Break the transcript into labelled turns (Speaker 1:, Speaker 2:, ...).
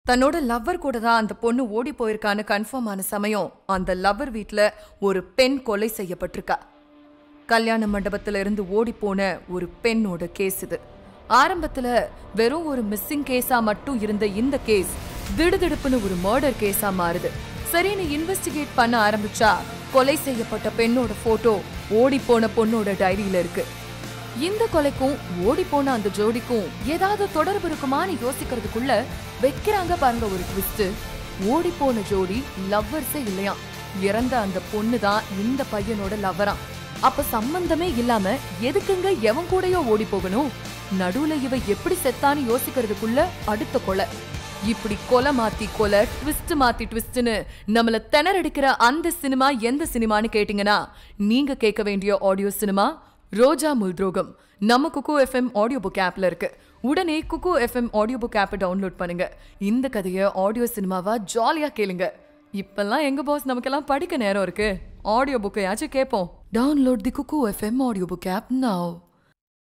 Speaker 1: தன்னோட லவ்வர் கூட தான் அந்த பொண்ணு ஓடி போயிருக்கான்னு கன்ஃபார்ம் ஆன சமயம் அந்த லவ்வர் வீட்ல ஒரு பெண் கொலை செய்யப்பட்டிருக்கா கல்யாண மண்டபத்துல இருந்து ஓடி போன ஒரு பெண்ணோட கேஸ் இது ஆரம்பத்துல வெறும் ஒரு மிஸ்ஸிங் கேஸா மட்டும் இருந்த இந்த கேஸ் திடுதிடுப்புன்னு ஒரு மர்டர் கேஸா மாறுது சரின்னு இன்வெஸ்டிகேட் பண்ண ஆரம்பிச்சா கொலை செய்யப்பட்ட பெண்ணோட போட்டோ ஓடி போன பொண்ணோட டைரியில இருக்கு இந்த கொலைக்கும் ஓடி போன அந்த ஜோடிக்கும் ஏதாவது தொடர்பு இருக்குமான்னு யோசிக்கிறதுக்குள்ள வைக்கிறாங்க பாருங்க ஒரு ட்விஸ்ட் ஓடி போன ஜோடி லவ்வர்ஸே இல்லையா இறந்த அந்த பொண்ணு தான் இந்த பையனோட லவ்வராம் அப்ப சம்பந்தமே இல்லாம எதுக்குங்க எவன் கூடயோ ஓடி போகணும் நடுவுல இவ எப்படி செத்தான்னு யோசிக்கிறதுக்குள்ள அடுத்த கொலை இப்படி கொலை மாத்தி கொலை ட்விஸ்ட் மாத்தி ட்விஸ்ட்னு நம்மள திணறடிக்கிற அந்த சினிமா எந்த சினிமான்னு கேட்டிங்கன்னா நீங்க கேட்க வேண்டிய ஆடியோ சினிமா ரோஜா முல்த்ரோகம் நம்ம குக்கு எஃப்எம் ஆடியோ புக் ஆப்ல இருக்கு உடனே குக்கு எஃப்எம் ஆடியோ புக் ஆப்பை டவுன்லோட் பண்ணுங்க இந்த கதையை ஆடியோ சினிமாவா ஜாலியா கேளுங்க இப்பெல்லாம் எங்க பாஸ் நமக்கெல்லாம் படிக்க நேரம் இருக்கு ஆடியோ புக்கையாச்சும் கேட்போம் download the Kuku FM audio book app now